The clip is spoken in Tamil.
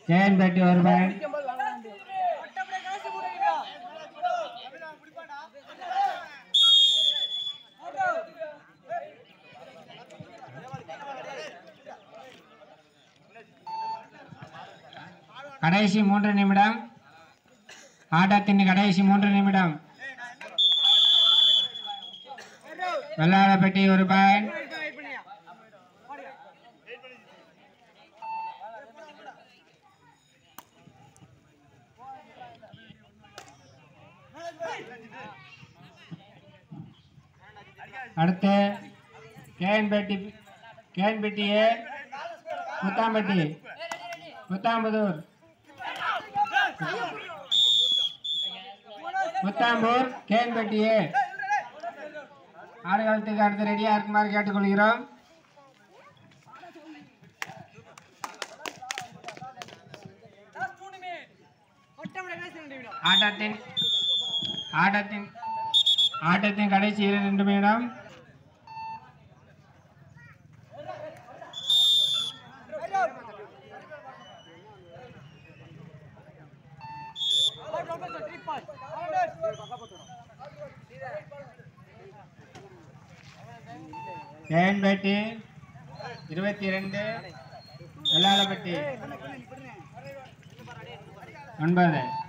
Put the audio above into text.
கேஎன்பேட்டி ஒரு பாயிண்ட் கடைசி மூன்று நிமிடம் ஆட்டத்தின் கடைசி மூன்று நிமிடம் வெள்ளாளப்பட்டி ஒரு பாயிண்ட் அடுத்து கேஎன்பேட்டி கேஎன்பேட்டி ஏ முத்தாம்பட்டி முத்தாம்பதூர் முத்தாம்பூர் கேஎன்பேட்டி ஏ ஆடுகளத்துக்கு அடுத்து ரெடியாக இருக்குமாறு கேட்டுக்கொள்கிறோம் ஆட்டத்தின் ஆட்டத்தின் ஆட்டத்தின் கடைசி இரண்டு நிமிடம் கேஎன்பேட்டி இருபத்தி ரெண்டு வெள்ளாளப்பட்டி ஒன்பது